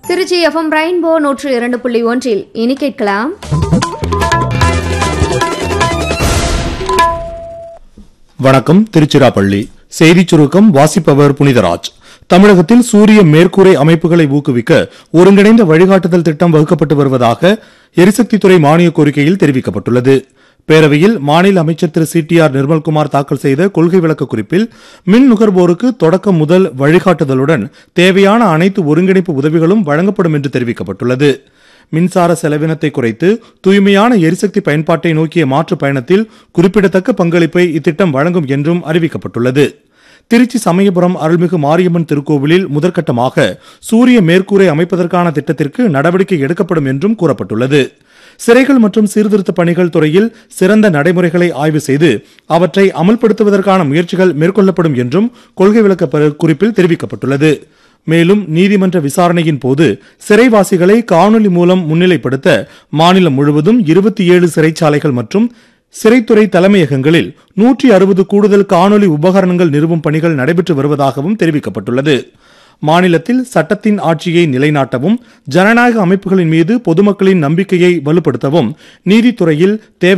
Trichy FM rainbow நூற்று இரண்டு புள்ளி ஒன்றில் இனி கேட்கலாம் வணக்கம் திருச்சிராப்பள்ளி செய்திச் சுருக்கம் வாசிப்பவர் புனிதராஜ் தமிழகத்தில் சூரிய மேற்கூரை அமைப்புகளை ஊக்குவிக்க ஒருங்கிணைந்த வழிகாட்டுதல் திட்டம் வகுக்கப்பட்டு வருவதாக எரிசக்தித்துறை மானிய கோரிக்கையில் தெரிவிக்கப்பட்டுள்ளது பேரவையில் மாநில அமைச்சர் Thiru C T R Nirmalkumar தாக்கல் செய்த கொள்கை விளக்க குறிப்பில் மின் நுகர்வோருக்கு தொடக்கம் முதல் வழிகாட்டுதலுடன் தேவையான அனைத்து ஒருங்கிணைப்பு உதவிகளும் வழங்கப்படும் என்று தெரிவிக்கப்பட்டுள்ளது மின்சார செலவினத்தை குறைத்து தூய்மையான எரிசக்தி பயன்பாட்டை நோக்கிய மாற்று பயணத்தில் குறிப்பிடத்தக்க பங்களிப்பை இத்திட்டம் வழங்கும் என்றும் அறிவிக்கப்பட்டுள்ளது திருச்சி சமயபுரம் அருள்மிகு மாரியம்மன் திருக்கோவிலில் முதற்கட்டமாக சூரிய மேற்கூரை அமைப்பதற்கான திட்டத்திற்கு நடவடிக்கை எடுக்கப்படும் என்றும் கூறப்பட்டுள்ளது சிறைகள் மற்றும் சீர்திருத்த பணிகள் துறையில் சிறந்த நடைமுறைகளை ஆய்வு செய்து அவற்றை அமல்படுத்துவதற்கான முயற்சிகள் மேற்கொள்ளப்படும் என்றும் கொள்கை விளக்க ப- குறிப்பில் தெரிவிக்கப்பட்டுள்ளது மேலும் நீதிமன்ற விசாரணையின் போது சிறைவாசிகளை காணொலி மூலம் முன்னிலைப்படுத்த மாநிலம் முழுவதும் இருபத்தி ஏழு சிறைச்சாலைகள் மற்றும் சிறைத்துறை தலைமையகங்களில் நூற்றி அறுபது கூடுதல் காணொலி உபகரணங்கள் நிறுவும் பணிகள் நடைபெற்று வருவதாகவும் தெரிவிக்கப்பட்டுள்ளது மாநிலத்தில் சட்டத்தின் ஆட்சியை நிலைநாட்டவும் ஜனநாயக அமைப்புகளின் மீது பொதுமக்களின் நம்பிக்கையை வலுப்படுத்தவும் நீதித்துறையில் தேவை